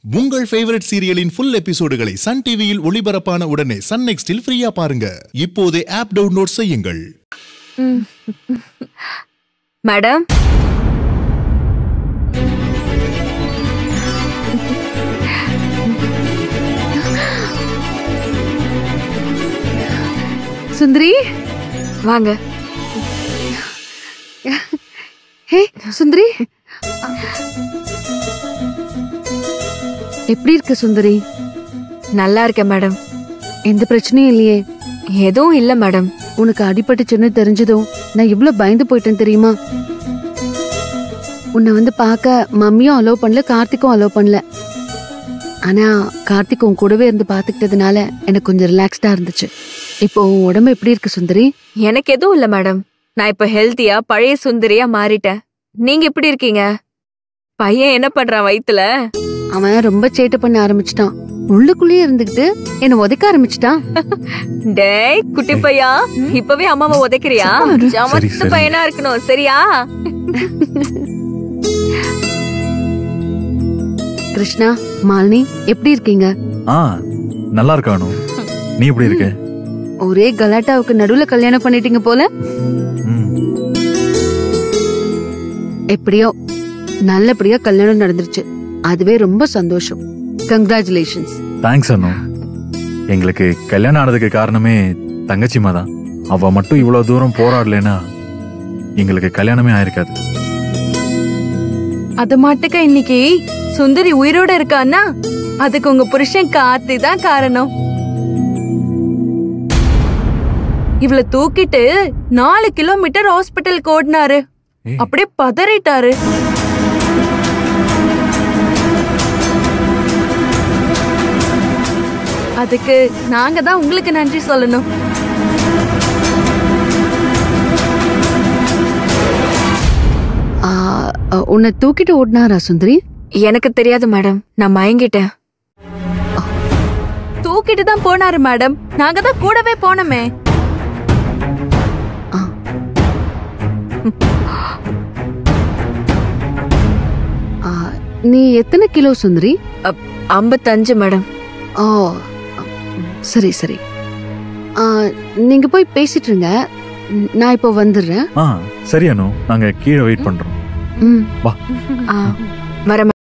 உங்கள் ஃபேவரட் சீரியலின் ஃபுல் எபிசோடுகளை சன் டிவியில் ஒளிபரப்பான உடனே சன் நெக்ஸ்டில் ஃப்ரீயா பாருங்க இப்போதே ஆப் டவுன்லோட் செய்யுங்கள் மேடம் சுந்தரி வாங்க ஹே சுந்தரி எப்படி இருக்க சுந்தரி நல்லா இருக்கேன் மேடம் எந்த பிரச்சனையும் இல்லையே எதுவும் இல்ல மேடம் உனக்கு அடிபட்டுச்சுன்னு தெரிஞ்சதும் நான் இவ்ளோ பயந்து போயிட்டேன் தெரியுமா உன்னை வந்து பார்க்க மம்மியும் அலோவ் பண்ணல கார்த்திக்கும் அலோவ் பண்ணல ஆனா கார்த்திக் உன் கூடவே இருந்து பாத்துக்கிட்டதுனால எனக்கு கொஞ்சம் ரிலாக்ஸ்டா இருந்துச்சு இப்போ உன் உடம்பு எப்படி இருக்கு சுந்தரி எனக்கு எதுவும் இல்ல மேடம் நான் இப்ப ஹெல்த்தியா பழைய சுந்தரியா மாறிட்டேன் நீங்க எப்படி இருக்கீங்க பையன் என்ன பண்றான் வயித்துல அவன் ரொம்ப சேட்டை பண்ண ஆரம்பிச்சிட்டான் உள்ளுக்குள்ளேயே இருந்துகிட்டு என்ன உதைக்க ஆரம்பிச்சிட்டான் டேய் குட்டி பையா இப்பவே அம்மாவை உதைக்கிறியா சரி, ஜமத்து சரி. பையனா இருக்கணும் சரியா கிருஷ்ணா மாலினி எப்படி இருக்கீங்க ஆ நல்லா இருக்கானு நீ எப்படி இருக்க ஒரே கலாட்டாவுக்கு நடுவுல கல்யாணம் பண்ணிட்டீங்க போல ம், எப்படியோ நல்லபடியா கல்யாணம் நடந்துருச்சு அதுவே ரொம்ப சந்தோஷம் கங்க்ராச்சுலேஷன்ஸ் தேங்க்ஸ் அண்ணு எங்களுக்கு கல்யாணம் ஆனதுக்கு காரணமே தங்கச்சிமா தான் அவ மட்டும் இவ்வளவு தூரம் போராடலைன்னா எங்களுக்கு கல்யாணமே ஆயிருக்காது அது மாட்டுக்க இன்னைக்கு சுந்தரி உயிரோட இருக்கான்னா அதுக்கு உங்க புருஷன் கார்த்தி தான் காரணம் இவள தூக்கிட்டு நாலு கிலோமீட்டர் ஹாஸ்பிட்டலுக்கு ஓடினாரு ஏய். அப்படியே பதறிட்டாரு அதுக்கு நாங்க தான் உங்களுக்கு நன்றி சொல்லணும் ஆ, அ, உன்னை தூக்கிட்டு ஓடினாரா சுந்தரி எனக்கு தெரியாது மேடம் நான் மயங்கிட்டேன் தூக்கிட்டு தான் போனாரு மேடம் நாங்க தான் கூடவே போனோமே ஆ, நீ எத்தனை கிலோ சுந்தரி ஐம்பத்தஞ்சு மேடம் ஓ சரி சரி ஆ, நீங்க போய் பேசிட்டு இருங்க ம், நான் இப்போ வந்துடுறேன் ஆ சரி அனு நாங்க கீழே வெயிட் பண்றோம் ம் ஆ, வரேன்